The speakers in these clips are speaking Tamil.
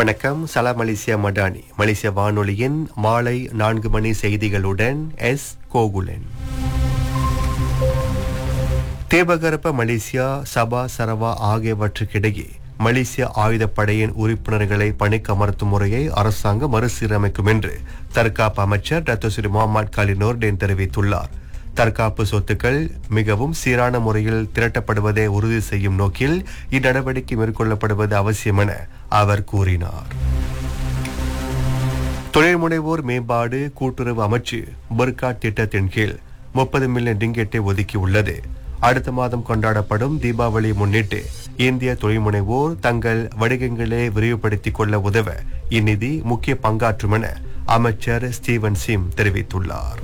வணக்கம் சலாம் மலேசியா மடானி மலேசிய வானொலியின் மாலை நான்கு மணி செய்திகளுடன் எஸ் கோகுலன் தேபகரப்ப மலேசியா சபா சரவா ஆகியவற்றுக்கிடையே மலேசிய ஆயுதப்படையின் உறுப்பினர்களை பணிக்கமர்த்தும் முறையை அரசாங்கம் மறுசீரமைக்கும் என்று தற்காப்பு அமைச்சர் டாக்டர் ஸ்ரீ முகமது காலினோர்டேன் தெரிவித்துள்ளார் தற்காப்பு சொத்துக்கள் மிகவும் சீரான முறையில் திரட்டப்படுவதை உறுதி செய்யும் நோக்கில் இந்நடவடிக்கை மேற்கொள்ளப்படுவது அவசியம் என அவர் கூறினார் தொழில் முனைவோர் மேம்பாடு கூட்டுறவு அமைச்சு பர்கா திட்டத்தின் கீழ் முப்பது மில்லியன் ரிங்கெட்டை ஒதுக்கியுள்ளது அடுத்த மாதம் கொண்டாடப்படும் தீபாவளியை முன்னிட்டு இந்திய தொழில் முனைவோர் தங்கள் வணிகங்களை விரிவுபடுத்திக் கொள்ள உதவ இந்நிதி முக்கிய பங்காற்றும் என அமைச்சர் ஸ்டீவன் சிம் தெரிவித்துள்ளார்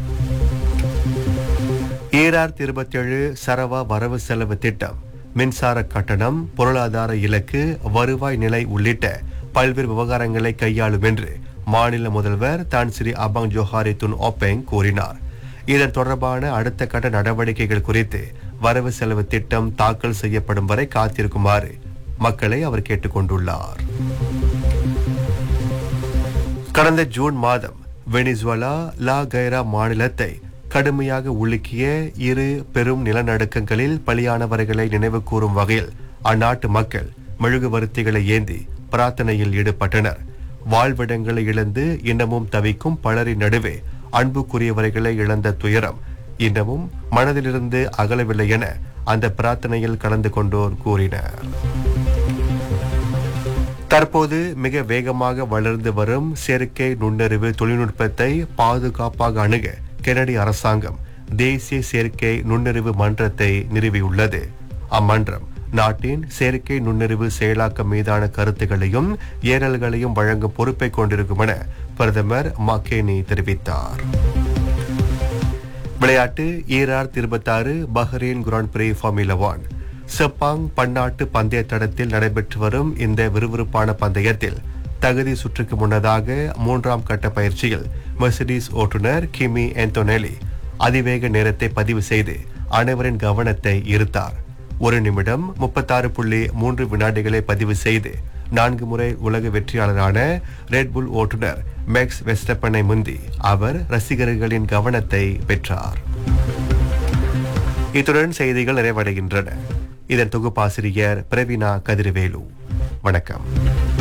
ஈராயிரத்தி இருபத்தி ஏழு சரவா வரவு செலவு திட்டம் மின்சார கட்டணம் பொருளாதார இலக்கு வருவாய் நிலை உள்ளிட்ட பல்வேறு விவகாரங்களை கையாளும் என்று மாநில முதல்வர் தான் Sri Abang Johari Tun Openg கூறினார் இதன் தொடர்பான அடுத்த கட்ட நடவடிக்கைகள் குறித்து வரவு செலவு திட்டம் தாக்கல் செய்யப்படும் வரை காத்திருக்குமாறு மக்களை அவர் கேட்டுக்கொண்டுள்ளார் கடந்த ஜூன் மாதம் வெனிசுவலா லா கைரா மாநிலத்தை கடுமையாக உலுக்கிய இரு பெரும் நிலநடுக்கங்களில் பலியானவர்களை நினைவு கூறும் வகையில் அந்நாட்டு மக்கள் மெழுகுவர்த்திகளை ஏந்தி பிரார்த்தனையில் ஈடுபட்டனர் வாழ்விடங்களை இழந்து இன்னமும் தவிக்கும் பலரின் நடுவே அன்புக்குரியவர்களை இழந்த துயரம் இன்னமும் மனதிலிருந்து அகலவில்லை என அந்த பிரார்த்தனையில் கலந்து கொண்டோர் கூறினர் தற்போது மிக வேகமாக வளர்ந்து வரும் செயற்கை நுண்ணறிவு தொழில்நுட்பத்தை பாதுகாப்பாக அணுக கெனடி அரசாங்கம் தேசிய செயற்கை நுண்ணறிவு மன்றத்தை நிறுவியுள்ளது அம்மன்றம் நாட்டின் செயற்கை நுண்ணறிவு செயலாக்கம் மீதான கருத்துகளையும் ஏறல்களையும் வழங்கும் பொறுப்பை கொண்டிருக்கும் என பிரதமர் மக்கேனி தெரிவித்தார் விளையாட்டு ஈரார் இருபத்தாறு Bahrain Grand Prix Formula One Sepang பன்னாட்டு பந்தய தடத்தில் நடைபெற்று வரும் இந்த விறுவிறுப்பான பந்தயத்தில் தகுதி சுற்றுக்கு முன்னதாக மூன்றாம் கட்ட பயிற்சியில் மெர்சிடிஸ் ஓட்டுநர் கிமி ஆந்தோனெலி அதிவேக நேரத்தை பதிவு செய்து அனைவரின் கவனத்தை ஈர்த்தார் ஒரு நிமிடம் முப்பத்தாறு புள்ளி மூன்று வினாடிகளை பதிவு செய்து நான்கு முறை உலக வெற்றியாளரான ரெட்புல் ஓட்டுநர் மேக்ஸ் வெஸ்டப்பனை முந்தி அவர் ரசிகர்களின் கவனத்தை பெற்றார் இத்துடன் செய்திகள் நிறைவடைகின்றன இதன் தொகுப்பாசிரியர் பிரவீனா கதிர்வேலு வணக்கம்